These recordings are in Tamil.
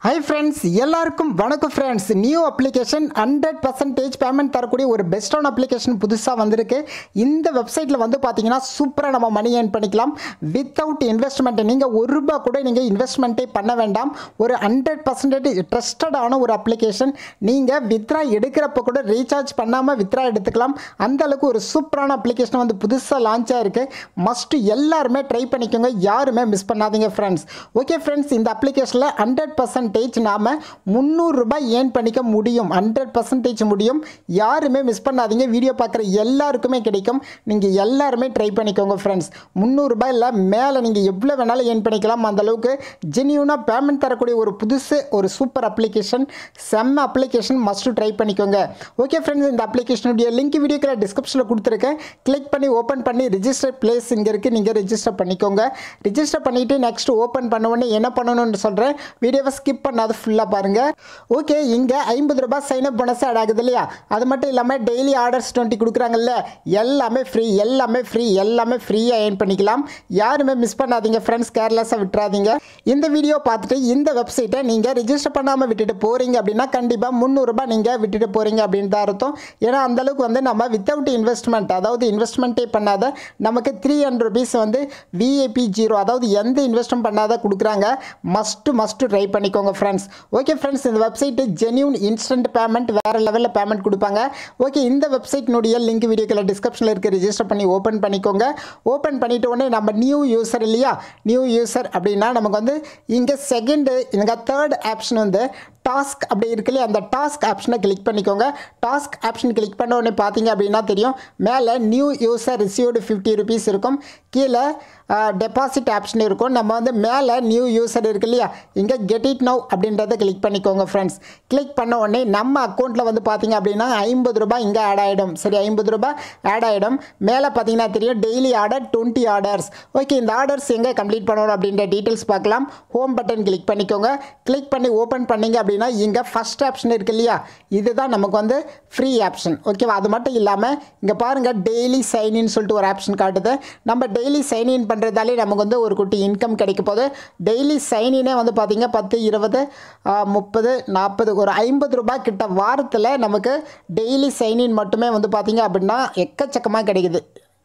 ஹை ஃப்ரெண்ட்ஸ் எல்லாருக்கும் வணக்கம் friends new application hundred percentage payment தரக்கூடிய ஒரு பெஸ்ட்டான அப்ளிகேஷன் புதுசாக வந்திருக்கு இந்த வெப்சைட்டில் வந்து பார்த்தீங்கன்னா சூப்பராக நம்ம மணி ஏர்ன் பண்ணிக்கலாம் வித்தவுட் இன்வெஸ்ட்மெண்ட் நீங்கள் ஒரு ரூபா கூட நீங்கள் இன்வெஸ்ட்மெண்ட்டே பண்ண வேண்டாம் ஒரு ஹண்ட்ரட் பர்சன்டேஜ் ட்ரஸ்டடான ஒரு அப்ளிகேஷன் நீங்கள் வித்ரா எடுக்கிறப்ப கூட ரீசார்ஜ் பண்ணாமல் வித்ரா எடுத்துக்கலாம் அந்த அளவுக்கு ஒரு சூப்பரான அப்ளிகேஷன் வந்து புதுசாக லான்ச் ஆயிருக்கு மஸ்ட் எல்லாருமே ட்ரை பண்ணிக்கோங்க யாருமே மிஸ் பண்ணாதீங்க ஃப்ரெண்ட்ஸ் ஓகே ஃப்ரெண்ட்ஸ் இந்த அப்ளிகேஷனில் ஹண்ட்ரட் பர்சன்டேஜ் நாம் முந்நூறு ரூபாய் ஏர்ன் பண்ணிக்க முடியும் ஹண்ட்ரட் பர்சன்டேஜ் முடியும் யாருமே மிஸ் பண்ணாதீங்க வீடியோ பார்க்குற எல்லாருக்குமே கிடைக்கும் நீங்கள் எல்லாருமே ட்ரை பண்ணிக்கோங்க ஃப்ரெண்ட்ஸ் முந்நூறுரூபாயில் மேலே நீங்கள் எவ்வளோ வேணாலும் ஏர்ன் பண்ணிக்கலாம் அந்த அளவுக்கு ஜென்யூனாக பேமெண்ட் தரக்கூடிய ஒரு புதுசு ஒரு சூப்பர் அப்ளிகேஷன் செம்ம அப்ளிகேஷன் மஸ்ட் ட்ரை பண்ணிக்கோங்க ஓகே ஃப்ரெண்ட்ஸ் இந்த அப்ளிகேஷனுடைய லிங்க் வீடியோக்கில் டிஸ்கிரிப்ஷனில் கொடுத்துருக்கேன் கிளிக் பண்ணி ஓப்பன் பண்ணி ரிஜிஸ்டர் பிளேஸ் இங்கே இருக்குது நீங்கள் ரிஜிஸ்டர் பண்ணிக்கோங்க ரிஜிஸ்டர் பண்ணிவிட்டு நெக்ஸ்ட் ஓப்பன் பண்ண உடனே என்ன பண்ணணும்னு சொல்கிறேன் வீடியோவை ஸ்கிப் பண்ணாத ஃபுல்லாக பாருங்கள் ஓகே இங்கே ஐம்பது ரூபாய் சைன் அப் போனஸ் ஆட் ஆகுது இல்லையா அது மட்டும் இல்லாமல் டெய்லி ஆர்டர்ஸ் டுவெண்ட்டி கொடுக்குறாங்கல்ல எல்லாமே ஃப்ரீ எல்லாமே ஃப்ரீ எல்லாமே ஃப்ரீயாக ஏர்ன் பண்ணிக்கலாம் யாருமே மிஸ் பண்ணாதீங்க ஃப்ரெண்ட்ஸ் கேர்லெஸ்ஸாக விட்டுறாதீங்க இந்த வீடியோ பார்த்துட்டு இந்த வெப்சைட்டை நீங்கள் ரிஜிஸ்டர் பண்ணாமல் விட்டுட்டு போகிறீங்க அப்படின்னா கண்டிப்பாக முந்நூறுரூபா நீங்கள் விட்டுட்டு போகிறீங்க அப்படின்னு தான் அர்த்தம் ஏன்னா அந்தளவுக்கு வந்து நம்ம வித்தவுட் இன்வெஸ்ட்மெண்ட் அதாவது இன்வெஸ்ட்மெண்ட்டே பண்ணாத நமக்கு த்ரீ ஹண்ட்ரட் ருபீஸ் வந்து விஏபி ஜீரோ அதாவது எந்த இன்வெஸ்ட்மெண்ட் பண்ணாத கொடுக்குறாங்க மஸ்ட்டு மஸ்ட்டு ட்ரை பண்ணிக்கோங்க ஃப்ரெண்ட்ஸ் ஓகே ஃப்ரெண்ட்ஸ் இந்த வெப்சைட்டு ஜென்யூன் இன்ஸ்டன்ட் பேமெண்ட் வேறு லெவலில் பேமெண்ட் கொடுப்பாங்க ஓகே இந்த வெப்சைட்னுடைய லிங்க் வீடியோக்கில் டிஸ்கிரிப்ஷனில் இருக்க ரிஜிஸ்டர் பண்ணி ஓப்பன் பண்ணிக்கோங்க ஓப்பன் பண்ணிட்ட உடனே நம்ம நியூ யூசர் இல்லையா நியூ யூசர் அப்படின்னா நமக்கு வந்து இங்கே செகண்டு இங்கே தேர்ட் ஆப்ஷன் வந்து டாஸ்க் அப்படி இருக்கு இல்லையா அந்த டாஸ்க் ஆப்ஷனை கிளிக் பண்ணிக்கோங்க டாஸ்க் ஆப்ஷன் கிளிக் பண்ண உடனே பார்த்தீங்க அப்படின்னா தெரியும் மேலே new user received fifty rupees இருக்கும் கீழே டெபாசிட் ஆப்ஷன் இருக்கும் நம்ம வந்து மேலே நியூ யூசர் இருக்கு இல்லையா இங்கே கெட் இட் நவ் அப்படின்றத கிளிக் பண்ணிக்கோங்க ஃப்ரெண்ட்ஸ் கிளிக் பண்ண உடனே நம்ம அக்கௌண்ட்டில் வந்து பார்த்தீங்க அப்படின்னா ஐம்பது ரூபாய் இங்கே ஆட் ஆகிடும் சரி ஐம்பது ரூபாய் ஆட் ஆகிடும் மேலே பார்த்தீங்கன்னா தெரியும் daily order twenty orders okay இந்த ஆர்டர்ஸ் எங்கே கம்ப்ளீட் பண்ணணும் அப்படின்ற டீட்டெயில்ஸ் பார்க்கலாம் ஹோம் பட்டன் கிளிக் பண்ணிக்கோங்க கிளிக் பண்ணி ஓப்பன் பண்ணீங்க அப்படின்னா இங்கே ஃபஸ்ட் ஆப்ஷன் இருக்கு இல்லையா இதுதான் நமக்கு வந்து ஃப்ரீ ஆப்ஷன் ஓகேவா அது மட்டும் இல்லாமல் இங்கே பாருங்கள் டெய்லி சைன்இன் சொல்லிட்டு ஒரு ஆப்ஷன் காட்டுது நம்ம டெய்லி சைன்இன் பண்ணுறதாலே நமக்கு வந்து ஒரு குட்டி இன்கம் கிடைக்க போகுது டெய்லி சைனினே வந்து பார்த்திங்க பத்து இருபது முப்பது நாற்பது ஒரு ஐம்பது ரூபாய் கிட்ட வாரத்தில் நமக்கு டெய்லி சைன்இன் மட்டுமே வந்து பார்த்திங்க அப்படின்னா எக்கச்சக்கமாக கிடைக்குது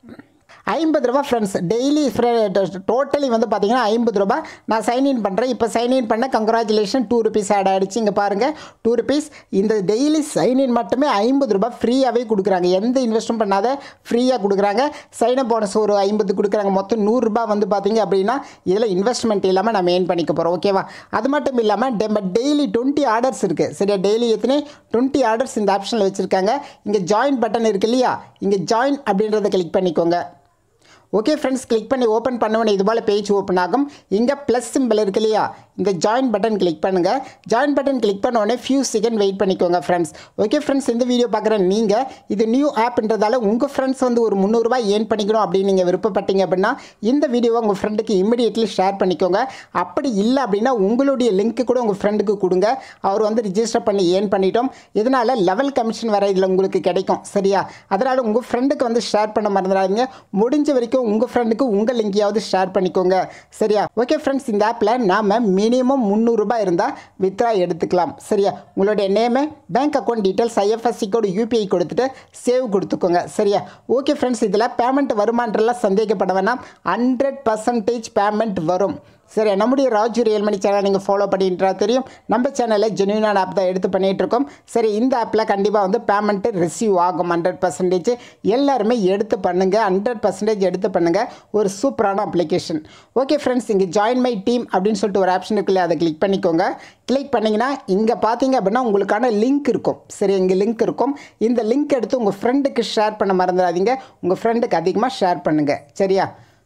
ஐம்பது ரூபா ஃப்ரெண்ட்ஸ் டெய்லி டோட்டலி வந்து பார்த்தீங்கன்னா ஐம்பது ரூபா நான் சைன்இன் பண்ணுறேன் இப்போ சைன்இன் பண்ண கங்க்ராச்சுலேஷன் டூ ருபீஸ் ஆட் ஆகிடுச்சு இங்கே பாருங்கள் டூ ருபீஸ் இந்த டெய்லி சைன்இன் மட்டுமே ஐம்பது ரூபா ஃப்ரீயாகவே கொடுக்குறாங்க எந்த இன்வெஸ்ட்டும் பண்ணாத ஃப்ரீயாக கொடுக்குறாங்க சைனப் போனஸ் ஒரு ஐம்பது கொடுக்குறாங்க மொத்தம் நூறுரூபா வந்து பார்த்தீங்க அப்படின்னா இதில் இன்வெஸ்ட்மெண்ட் இல்லாமல் நம்ம ஏர்ன் பண்ணிக்க போகிறோம் ஓகேவா அது மட்டும் இல்லாமல் நம்ம டெய்லி டுவெண்ட்டி ஆர்டர்ஸ் இருக்குது சரியா டெய்லி எத்தனை டுவெண்ட்டி ஆர்டர்ஸ் இந்த ஆப்ஷனில் வச்சுருக்காங்க இங்கே ஜாயின் பட்டன் இருக்கு இல்லையா இங்கே ஜாயின் அப்படின்றத கிளிக் பண்ணிக்கோங்க ஓகே ஃப்ரெண்ட்ஸ் கிளிக் பண்ணி ஓப்பன் பண்ணவொடனே இது போல் பேஜ் ஓப்பன் ஆகும் இங்கே ப்ளஸ் சிம்பிள் இருக்கு இல்லையா இந்த ஜாயின் பட்டன் கிளிக் பண்ணுங்கள் ஜாயின் பட்டன் கிளிக் பண்ண உடனே ஃபியூ செகண்ட் வெயிட் பண்ணிக்கோங்க ஃப்ரெண்ட்ஸ் ஓகே ஃப்ரெண்ட்ஸ் இந்த வீடியோ பார்க்குற நீங்கள் இது நியூ ஆப்ன்றதால உங்கள் ஃப்ரெண்ட்ஸ் வந்து ஒரு முந்நூறுரூவா ஏர்ன் பண்ணிக்கணும் அப்படின்னு நீங்கள் விருப்பப்பட்டீங்க அப்படின்னா இந்த வீடியோவை உங்கள் ஃப்ரெண்டுக்கு இமிடியேட்லி ஷேர் பண்ணிக்கோங்க அப்படி இல்லை அப்படின்னா உங்களுடைய லிங்க்கு கூட உங்கள் ஃப்ரெண்டுக்கு கொடுங்க அவர் வந்து ரிஜிஸ்டர் பண்ணி ஏர்ன் பண்ணிட்டோம் இதனால் லெவல் கமிஷன் வர இதில் உங்களுக்கு கிடைக்கும் சரியா அதனால் உங்கள் ஃப்ரெண்டுக்கு வந்து ஷேர் பண்ண மறந்துடாதீங்க முடிஞ்ச வரைக்கும் உங்கள் ஃப்ரெண்டுக்கு உங்கள் லிங்கையாவது ஷேர் பண்ணிக்கோங்க சரியா ஓகே ஃப்ரெண்ட்ஸ் இந்த ஆப்பில் நாம் மினிமம் முந்நூறுரூபா இருந்தால் வித்ரா எடுத்துக்கலாம் சரியா உங்களுடைய name bank account details IFSC code UPI கொடுத்துட்டு சேவ் கொடுத்துக்கோங்க சரியா ஓகே ஃப்ரெண்ட்ஸ் இதில் பேமெண்ட் வருமானலாம் சந்தேகப்பட வேணாம் ஹண்ட்ரட் பர்சன்டேஜ் பேமெண்ட் வரும் சரி நம்முடைய ராஜு ரியல் மணி சேனல் நீங்கள் ஃபாலோ பண்ணிட்டுறா தெரியும் நம்ம சேனலில் ஜென்யூனான ஆப் தான் எடுத்து பண்ணிகிட்டு இருக்கோம் சரி இந்த ஆப்பில் கண்டிப்பாக வந்து பேமெண்ட்டு ரிசீவ் ஆகும் ஹண்ட்ரட் பர்சன்டேஜ் எல்லாருமே எடுத்து பண்ணுங்கள் ஹண்ட்ரட் பர்சன்டேஜ் எடுத்து பண்ணுங்கள் ஒரு சூப்பரான அப்ளிகேஷன் ஓகே ஃப்ரெண்ட்ஸ் இங்கே ஜாயின் மை டீம் அப்படின்னு சொல்லிட்டு ஒரு ஆப்ஷன் இருக்குல்ல அதை கிளிக் பண்ணிக்கோங்க கிளிக் பண்ணிங்கன்னா இங்கே பார்த்தீங்க அப்படின்னா உங்களுக்கான லிங்க் இருக்கும் சரி இங்கே லிங்க் இருக்கும் இந்த லிங்க் எடுத்து உங்கள் ஃப்ரெண்டுக்கு ஷேர் பண்ண மறந்துடாதீங்க உங்கள் ஃப்ரெண்டுக்கு அதிகமாக ஷேர் பண்ணுங்கள் சரியா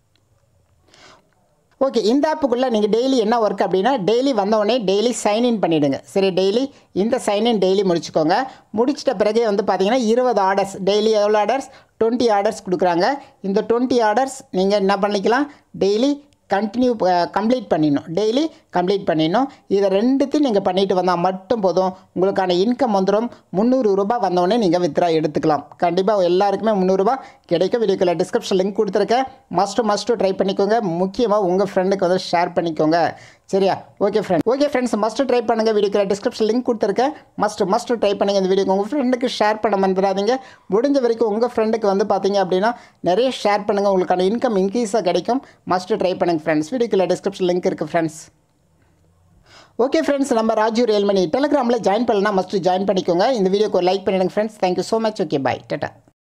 ஓகே இந்த ஆப்புக்குள்ளே நீங்கள் டெய்லி என்ன ஒர்க் அப்படின்னா டெய்லி வந்தவொடனே டெய்லி சைன்இன் பண்ணிவிடுங்க சரி டெய்லி இந்த சைன்இன் டெய்லி முடிச்சுக்கோங்க முடிச்சிட்ட பிறகு வந்து பார்த்தீங்கன்னா இருபது ஆர்டர்ஸ் டெய்லி எவ்வளோ ஆர்டர்ஸ் டுவெண்ட்டி ஆர்டர்ஸ் கொடுக்குறாங்க இந்த டுவெண்ட்டி ஆர்டர்ஸ் நீங்கள் என்ன பண்ணிக்கலாம் டெய்லி கண்டினியூ கம்ப்ளீட் பண்ணிடணும் டெய்லி கம்ப்ளீட் பண்ணிடணும் இதை ரெண்டுத்தையும் நீங்கள் பண்ணிட்டு வந்தால் மட்டும் போதும் உங்களுக்கான இன்கம் வந்துடும் முந்நூறு ரூபாய் வந்தோடனே நீங்கள் வித்ரா எடுத்துக்கலாம் கண்டிப்பாக எல்லாருக்குமே முந்நூறுரூபா கிடைக்கும் வீடியோக்கில் டிஸ்கிரிப்ஷன் லிங்க் கொடுத்துருக்கேன் மஸ்ட்டு மஸ்ட்டு ட்ரை பண்ணிக்கோங்க முக்கியமாக உங்கள் ஃப்ரெண்டுக்கு வந்து ஷேர் பண்ணிக்கோங்க சரியா okay friend okay friends must try பண்ணுங்கள் வீடியோக்கு டிஸ்கிரிப்ஷன் லிங்க் கொடுத்துருக்கேன் மஸ்ட் மஸ்ட் ட்ரை பண்ணுங்கள் இந்த வீடியோக்கு உங்கள் ஃப்ரெண்டுக்கு ஷேர் பண்ண மறந்துடாதீங்க முடிஞ்ச வரைக்கும் உங்கள் ஃப்ரெண்டுக்கு வந்து பார்த்தீங்க அப்படின்னா நிறைய ஷேர் பண்ணுங்கள் உங்களுக்கான இன்கம் இன்க்ரீஸாக கிடைக்கும் மஸ்ட் ட்ரை பண்ணுங்கள் ஃப்ரெண்ட்ஸ் வீடியோக்குள்ள டிஸ்கிரிப்ஷன் லிங்க் இருக்குது ஃப்ரெண்ட்ஸ் ஓகே ஃப்ரெண்ட்ஸ் நம்ம ராஜு ரியல்மணி டெலிகிராமில் ஜாயின் பண்ணலாம் மஸ்ட் ஜாயின் பண்ணிக்கோங்க இந்த வீடியோக்கு லைக் பண்ணிடுங்க friends thank you so much okay bye tata